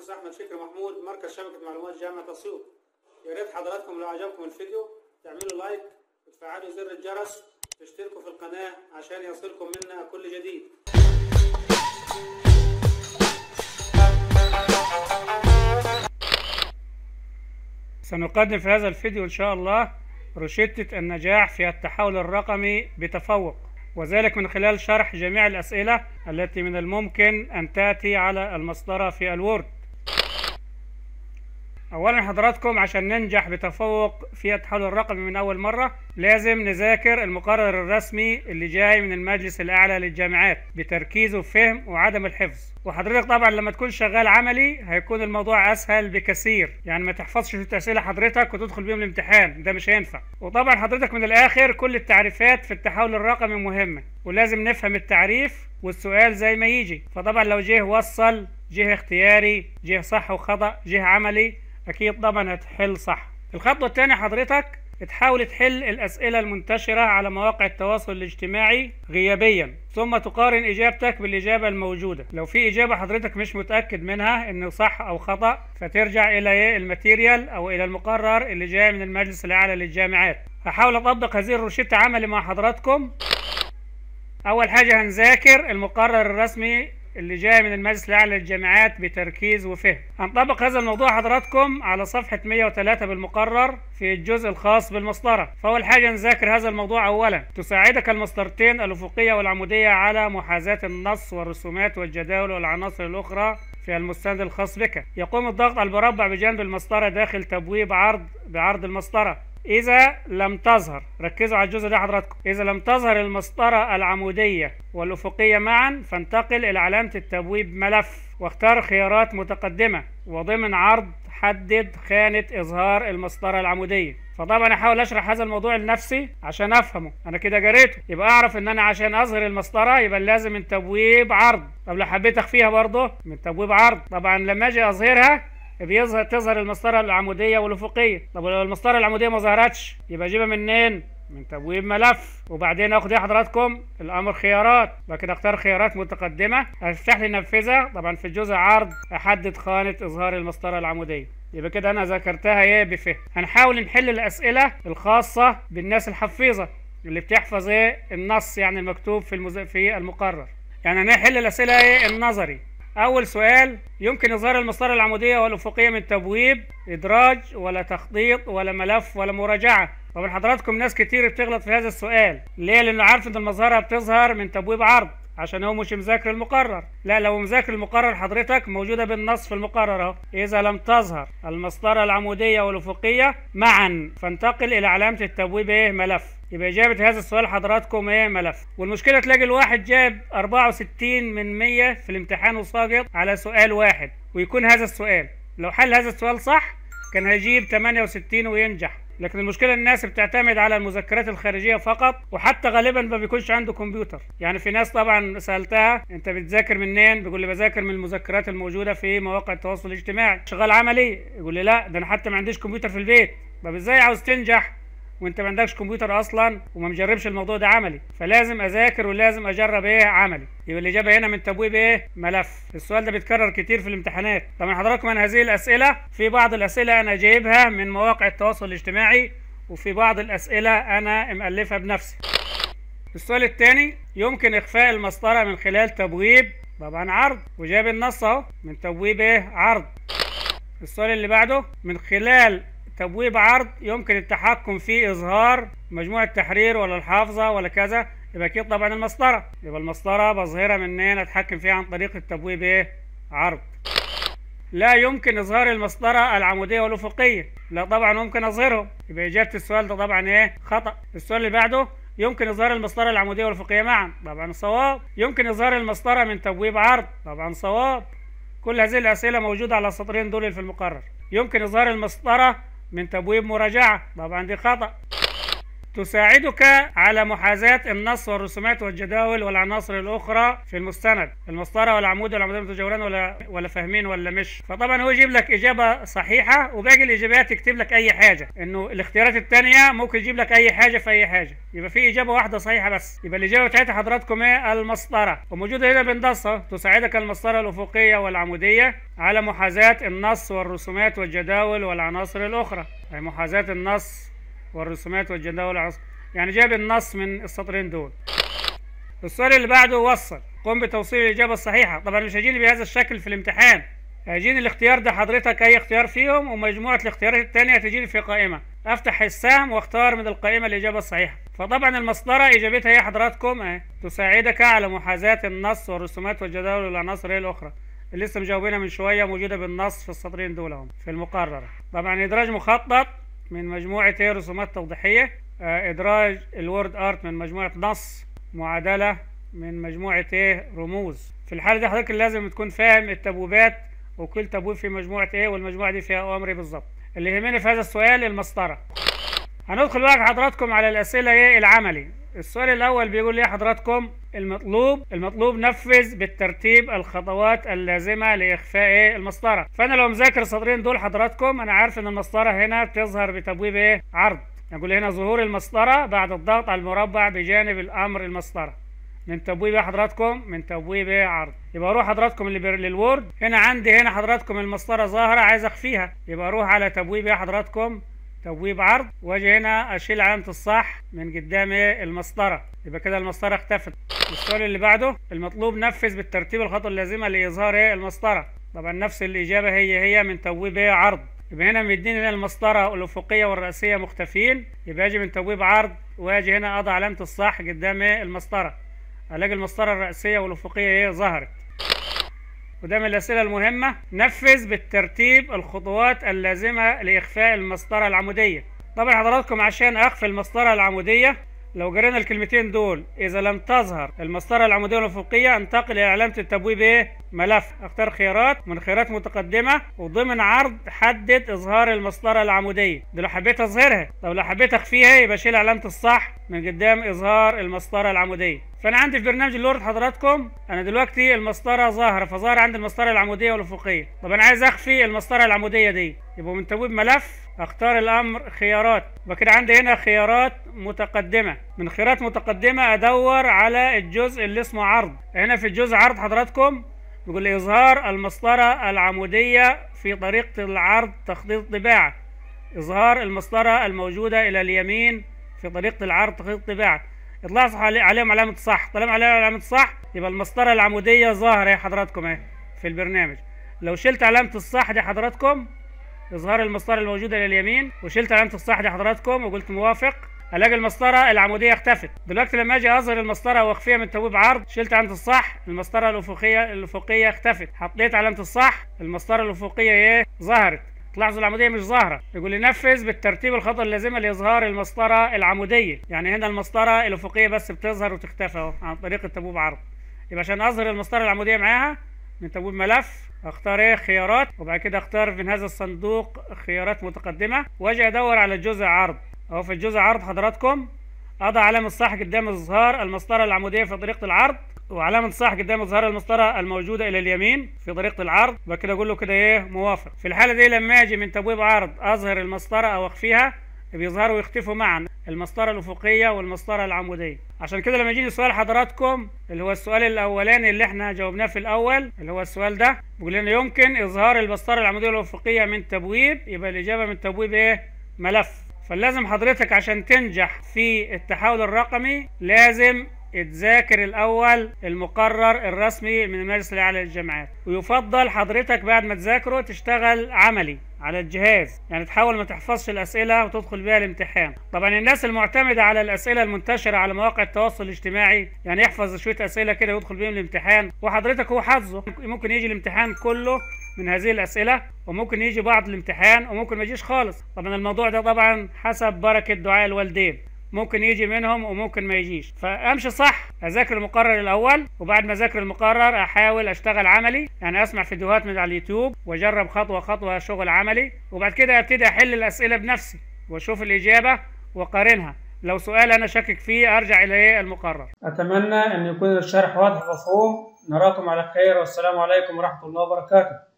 المهندس احمد فكري محمود مركز شبكه معلومات جامعه اسيوط يا ريت حضراتكم لو عجبكم الفيديو تعملوا لايك وتفعلوا زر الجرس وتشتركوا في القناه عشان يصلكم منا كل جديد سنقدم في هذا الفيديو إن شاء الله روشتة النجاح في التحول الرقمي بتفوق وذلك من خلال شرح جميع الأسئلة التي من الممكن أن تأتي على المسطرة في الوورد أولا حضراتكم عشان ننجح بتفوق في التحول الرقمي من أول مرة لازم نذاكر المقرر الرسمي اللي جاي من المجلس الأعلى للجامعات بتركيز وفهم وعدم الحفظ وحضرتك طبعا لما تكون شغال عملي هيكون الموضوع أسهل بكثير يعني ما تحفظش شوية أسئلة حضرتك وتدخل بيهم الامتحان ده مش هينفع وطبعا حضرتك من الآخر كل التعريفات في التحول الرقمي مهمة ولازم نفهم التعريف والسؤال زي ما يجي فطبعا لو جه وصل جه اختياري جه صح وخطأ جه عملي اكيد طبعا هتحل صح الخطوه الثانيه حضرتك تحاول تحل الاسئله المنتشره على مواقع التواصل الاجتماعي غيابيا ثم تقارن اجابتك بالاجابه الموجوده لو في اجابه حضرتك مش متاكد منها انه صح او خطا فترجع الى ايه الماتيريال او الى المقرر اللي جاي من المجلس الاعلى للجامعات هحاول اطبق هذه الروشته عملي مع حضراتكم اول حاجه هنذاكر المقرر الرسمي اللي جاي من المجلس الاعلى للجامعات بتركيز وفهم هنطبق هذا الموضوع حضراتكم على صفحه 103 بالمقرر في الجزء الخاص بالمسطره فاول حاجه نذاكر هذا الموضوع اولا تساعدك المسطرتين الافقيه والعموديه على محاذاه النص والرسومات والجداول والعناصر الاخرى في المستند الخاص بك يقوم الضغط على المربع بجانب المسطره داخل تبويب عرض بعرض المسطره إذا لم تظهر ركزوا على الجزء ده حضراتكم إذا لم تظهر المسطرة العمودية والأفقية معا فانتقل إلى علامة التبويب ملف واختار خيارات متقدمة وضمن عرض حدد خانة إظهار المسطرة العمودية فطبعا أحاول أشرح هذا الموضوع لنفسي عشان أفهمه أنا كده جريته يبقى أعرف إن أنا عشان أظهر المسطرة يبقى لازم من تبويب عرض طب لو حبيت أخفيها برضه من تبويب عرض طبعا لما أجي أظهرها بيظهر تظهر المسطره العموديه والافقيه طب لو المسطره العموديه ما ظهرتش يبقى اجيبها منين من تبويب ملف وبعدين اخد ايه حضراتكم الامر خيارات بعد اختار خيارات متقدمه هتفتح لي نفذها طبعا في الجزء عرض احدد خانه اظهار المسطره العموديه يبقى كده انا ذاكرتها ايه بفهم هنحاول نحل الاسئله الخاصه بالناس الحفيظه اللي بتحفظ ايه النص يعني المكتوب في المز... في المقرر يعني هنحل الاسئله ايه النظري أول سؤال يمكن إظهار المسطرة العمودية والأفقية من تبويب إدراج ولا تخطيط ولا ملف ولا مراجعة طبعا حضراتكم ناس كتير بتغلط في هذا السؤال ليه لأنه عارف إن المظهرة بتظهر من تبويب عرض عشان هو مش مذاكر المقرر لا لو مذاكر المقرر حضرتك موجودة بالنص في المقرر اهو إذا لم تظهر المسطرة العمودية والأفقية معا فانتقل إلى علامة التبويب إيه ملف يبقى إجابة هذا السؤال حضراتكم إيه ملف والمشكلة تلاقي الواحد جاب 64 من 100 في الامتحان وساقط على سؤال واحد ويكون هذا السؤال لو حل هذا السؤال صح كان هيجيب 68 وينجح لكن المشكله الناس بتعتمد على المذكرات الخارجيه فقط وحتى غالبا ما بيكونش عنده كمبيوتر يعني في ناس طبعا سالتها انت بتذاكر منين بيقول لي بذاكر من المذكرات الموجوده في مواقع التواصل الاجتماعي شغال عملي يقول لي لا ده انا حتى ما عنديش كمبيوتر في البيت طب ازاي عاوز تنجح وانت ما عندكش كمبيوتر اصلا وما مجربش الموضوع ده عملي فلازم اذاكر ولازم اجرب ايه عملي يبقى الاجابه هنا من تبويب ايه ملف السؤال ده بيتكرر كتير في الامتحانات طبعا حضراتكم من هذه الاسئله في بعض الاسئله انا جايبها من مواقع التواصل الاجتماعي وفي بعض الاسئله انا مالفها بنفسي السؤال الثاني يمكن اخفاء المسطره من خلال تبويب طبعا عرض وجايب النص اهو من تبويب ايه عرض السؤال اللي بعده من خلال تبويب عرض يمكن التحكم في اظهار مجموعة تحرير ولا الحافظة ولا كذا يبقى اكيد طبعا المسطرة يبقى المسطرة بظهرها منين اتحكم فيها عن طريق التبويب ايه عرض لا يمكن اظهار المسطرة العمودية والافقية لا طبعا ممكن اظهرهم يبقى اجابة السؤال ده طبعا ايه خطأ السؤال اللي بعده يمكن اظهار المسطرة العمودية والافقية معا طبعا صواب يمكن اظهار المسطرة من تبويب عرض طبعا صواب كل هذه الاسئلة موجودة على السطرين دول في المقرر يمكن اظهار المسطرة من تبويب مراجعة طبعا دي خطأ تساعدك على محاذاة النص والرسومات والجداول والعناصر الأخرى في المستند المسطرة والعمود والعمودين متجاوران ولا ولا فاهمين ولا مش فطبعا هو يجيب لك إجابة صحيحة وباقي الإجابات يكتب لك أي حاجة إنه الاختيارات التانية ممكن يجيب لك أي حاجة في أي حاجة يبقى في إجابة واحدة صحيحة بس يبقى الإجابة بتاعتها حضراتكم إيه المسطرة وموجودة هنا بالنص تساعدك المسطرة الأفقية والعمودية على محاذاة النص والرسومات والجداول والعناصر الأخرى أي محاذاة النص والرسومات والجداول والعناصر يعني جاب النص من السطرين دول السؤال اللي بعده وصل قم بتوصيل الإجابة الصحيحة طبعا مش هيجيني بهذا الشكل في الامتحان هيجيني الاختيار ده حضرتك أي اختيار فيهم ومجموعة الاختيارات التانية هتجيني في قائمة أفتح السهم واختار من القائمة الإجابة الصحيحة فطبعا المسطرة إجابتها هي حضراتكم أهي تساعدك على محاذاة النص والرسومات والجداول والعناصر الأخرى اللي لسه مجاوبينها من شوية موجودة بالنص في السطرين دول اهم في المقررة طبعا إدراج مخطط من مجموعة ايه رسومات توضيحية آه إدراج الوورد آرت من مجموعة نص معادلة من مجموعة ايه رموز في الحالة دي حضرتك لازم تكون فاهم التبويبات وكل تبويب في مجموعة ايه والمجموعة دي فيها أمر بالظبط اللي يهمني في هذا السؤال المسطرة هندخل بقى حضراتكم على الأسئلة ايه العملي السؤال الأول بيقول لي حضراتكم المطلوب المطلوب نفذ بالترتيب الخطوات اللازمة لإخفاء إيه المسطرة فأنا لو مذاكر السطرين دول حضراتكم أنا عارف إن المسطرة هنا بتظهر بتبويب إيه عرض نقول هنا ظهور المسطرة بعد الضغط على المربع بجانب الأمر المسطرة من تبويب ايه حضراتكم من تبويب ايه عرض يبقى اروح حضراتكم للوورد هنا عندي هنا حضراتكم المسطره ظاهره عايز اخفيها يبقى اروح على تبويب ايه حضراتكم تبويب عرض واجي هنا اشيل علامه الصح من قدام ايه المسطره يبقى كده المسطره اختفت السؤال اللي بعده المطلوب نفذ بالترتيب الخطوه اللازمه لاظهار ايه المسطره طبعا نفس الاجابه هي هي من تبويب ايه عرض يبقى هنا مديني هنا المسطره الافقيه والراسيه مختفين يبقى اجي من تبويب عرض واجي هنا اضع علامه الصح قدام ايه المسطره الاقي المسطره الراسيه والافقيه ايه ظهرت وده من الأسئلة المهمة نفذ بالترتيب الخطوات اللازمة لإخفاء المسطرة العمودية طبعا حضراتكم عشان أخفي المسطرة العمودية لو قرينا الكلمتين دول إذا لم تظهر المسطرة العمودية الأفقية انتقل إلى علامة التبويب إيه؟ ملف اختار خيارات من خيارات متقدمة وضمن عرض حدد إظهار المسطرة العمودية دي لو حبيت أظهرها طب لو حبيت أخفيها يبقى شيل علامة الصح من قدام إظهار المسطرة العمودية فأنا عندي في برنامج اللورد حضراتكم أنا دلوقتي المسطرة ظاهرة فظاهر عندي المسطرة العمودية والأفقية طب أنا عايز أخفي المسطرة العمودية دي يبقى من تبويب ملف اختار الامر خيارات وكده عندي هنا خيارات متقدمة من خيارات متقدمة ادور على الجزء اللي اسمه عرض هنا في الجزء عرض حضراتكم بيقول لي اظهار المسطرة العمودية في طريقة العرض تخطيط طباعة اظهار المسطرة الموجودة الى اليمين في طريقة العرض تخطيط طباعة اطلعوا عليهم علامة صح طالما عليهم علامة صح يبقى المسطرة العمودية ظاهرة يا حضراتكم اهي في البرنامج لو شلت علامة الصح دي حضراتكم اظهار المسطره الموجوده لليمين وشلت علامه الصح دي حضراتكم وقلت موافق الاقي المسطره العموديه اختفت دلوقتي لما اجي اظهر المسطره واخفيها من تبويب عرض شلت علامه الصح المسطره الافقيه الافقيه اختفت حطيت علامه الصح المسطره الافقيه ايه ظهرت تلاحظوا العموديه مش ظاهره يقول لي نفذ بالترتيب الخطوه اللازمه لاظهار المسطره العموديه يعني هنا المسطره الافقيه بس بتظهر وتختفي اهو عن طريق التبويب عرض يبقى عشان اظهر المسطره العموديه معاها من تبويب ملف اختار ايه خيارات وبعد كده اختار من هذا الصندوق خيارات متقدمه واجي ادور على الجزء عرض اهو في الجزء عرض حضراتكم اضع علامه صح قدام اظهار المسطره العموديه في طريقه العرض وعلامة صح قدام اظهار المسطرة الموجودة إلى اليمين في طريقة العرض وبعد كده أقول له كده إيه موافق في الحالة دي لما أجي من تبويب عرض أظهر المسطرة أو أخفيها بيظهروا ويختفوا معا المسطرة الأفقية والمسطرة العمودية عشان كده لما يجيني سؤال حضراتكم اللي هو السؤال الأولاني اللي احنا جاوبناه في الأول اللي هو السؤال ده بيقول لنا يمكن إظهار المسطرة العمودية والأفقية من تبويب يبقى الإجابة من تبويب إيه؟ ملف فلازم حضرتك عشان تنجح في التحول الرقمي لازم تذاكر الاول المقرر الرسمي من المجلس الاعلى للجامعات ويفضل حضرتك بعد ما تذاكره تشتغل عملي على الجهاز يعني تحاول ما تحفظش الاسئله وتدخل بيها الامتحان طبعا الناس المعتمده على الاسئله المنتشره على مواقع التواصل الاجتماعي يعني يحفظ شويه اسئله كده ويدخل بيهم الامتحان وحضرتك هو حظه ممكن يجي الامتحان كله من هذه الاسئله وممكن يجي بعض الامتحان وممكن ما يجيش خالص طبعا الموضوع ده طبعا حسب بركه دعاء الوالدين ممكن يجي منهم وممكن ما يجيش فامشي صح اذاكر المقرر الاول وبعد ما اذاكر المقرر احاول اشتغل عملي يعني اسمع فيديوهات من على اليوتيوب واجرب خطوه خطوه شغل عملي وبعد كده ابتدي احل الاسئله بنفسي واشوف الاجابه واقارنها لو سؤال أنا شاكك فيه أرجع إلى إيه المقرر أتمنى أن يكون الشرح واضح ومفهوم نراكم على خير والسلام عليكم ورحمة الله وبركاته